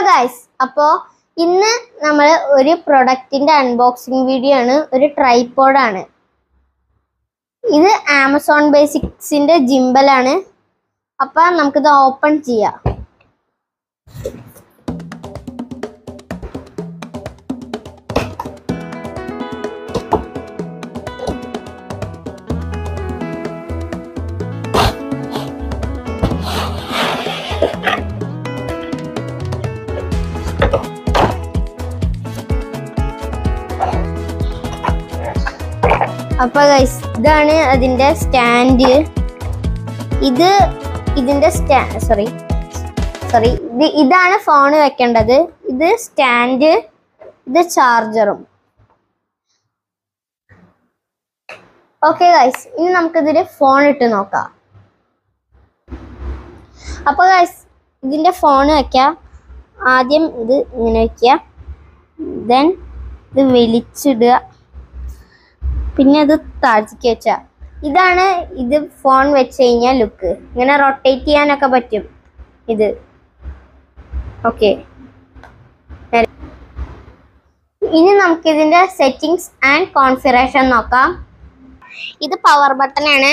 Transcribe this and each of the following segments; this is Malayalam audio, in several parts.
ഗൈസ് അപ്പോൾ ഇന്ന് നമ്മൾ ഒരു പ്രൊഡക്റ്റിന്റെ അൺബോക്സിംഗ് വീഡിയോ ആണ് ഒരു ട്രൈപോഡാണ് ഇത് ആമസോൺ ബേസിക്സിന്റെ ജിംബലാണ് അപ്പൊ നമുക്കിത് ഓപ്പൺ ചെയ്യാം അപ്പൊ ഗൈസ് ഇതാണ് അതിന്റെ സ്റ്റാൻഡ് ഇത് ഇതിന്റെ സ്റ്റാ സോറി സോറി ഇത് ഇതാണ് ഫോൺ വെക്കേണ്ടത് ഇത് സ്റ്റാൻഡ് ഇത് ചാർജറും ഓക്കെ ഗൈസ് ഇനി നമുക്കിതിൽ ഫോൺ ഇട്ട് നോക്കാം അപ്പൊ ഗൈസ് ഇതിന്റെ ഫോൺ വെക്കാം ആദ്യം ഇത് ഇങ്ങനെ വെക്കുക ദെൻ ഇത് വലിച്ചിടുക പിന്നെ അത് താഴ്ചക്ക് വെച്ച ഇതാണ് ഇത് ഫോൺ വെച്ച് കഴിഞ്ഞാൽ ലുക്ക് ഇങ്ങനെ റൊട്ടേറ്റ് ചെയ്യാനൊക്കെ പറ്റും ഇത് ഓക്കെ ഇനി നമുക്ക് ഇതിന്റെ സെറ്റിംഗ്സ് ആൻഡ് കോൺഫിഗറേഷൻ നോക്കാം ഇത് പവർ ബട്ടൺ ആണ്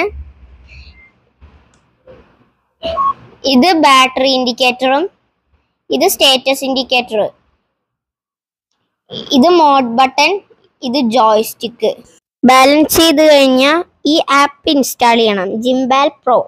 ഇത് ബാറ്ററി ഇൻഡിക്കേറ്ററും ഇത് സ്റ്റേറ്റസ് ഇൻഡിക്കേറ്റർ ഇത് മോഡ് ബട്ടൺ ഇത് ജോയ്സ്റ്റിക്ക് ബാലൻസ് ചെയ്ത് കഴിഞ്ഞാൽ ഈ ആപ്പ് ഇൻസ്റ്റാൾ ചെയ്യണം ജിംബാൽ പ്രോ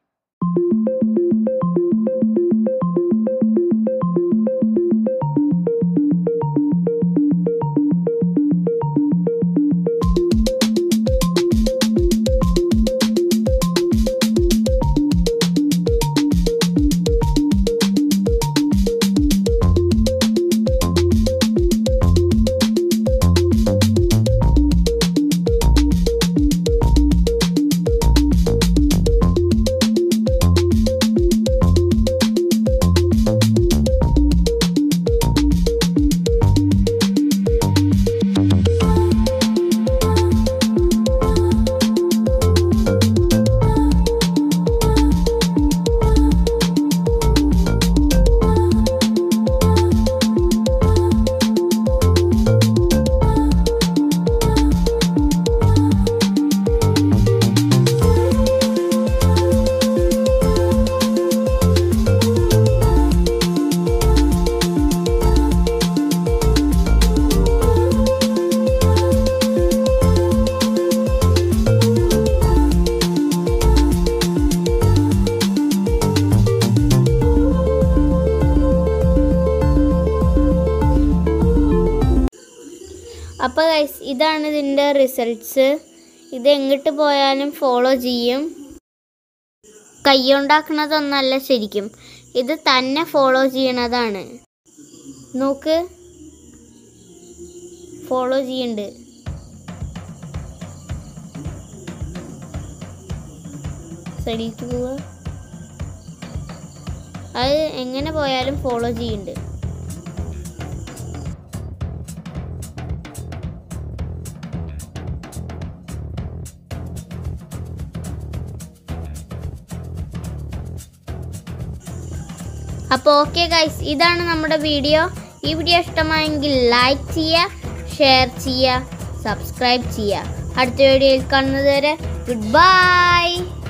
അപ്പോൾ ഗൈസ് ഇതാണ് ഇതിൻ്റെ റിസൾട്ട്സ് ഇത് എങ്ങോട്ട് പോയാലും ഫോളോ ചെയ്യും കൈകൊണ്ടാക്കണതൊന്നല്ല ശരിക്കും ഇത് തന്നെ ഫോളോ ചെയ്യണതാണ് നോക്ക് ഫോളോ ചെയ്യുന്നുണ്ട് സൈഡിലേക്ക് പോവുക അത് എങ്ങനെ പോയാലും ഫോളോ ചെയ്യുന്നുണ്ട് അപ്പോൾ ഓക്കെ ഗൈസ് ഇതാണ് നമ്മുടെ വീഡിയോ ഈ വീഡിയോ ഇഷ്ടമായെങ്കിൽ ലൈക്ക് ചെയ്യുക ഷെയർ ചെയ്യുക സബ്സ്ക്രൈബ് ചെയ്യുക അടുത്ത വീഡിയോയിൽ കാണുന്നത് വരെ ഗുഡ് ബൈ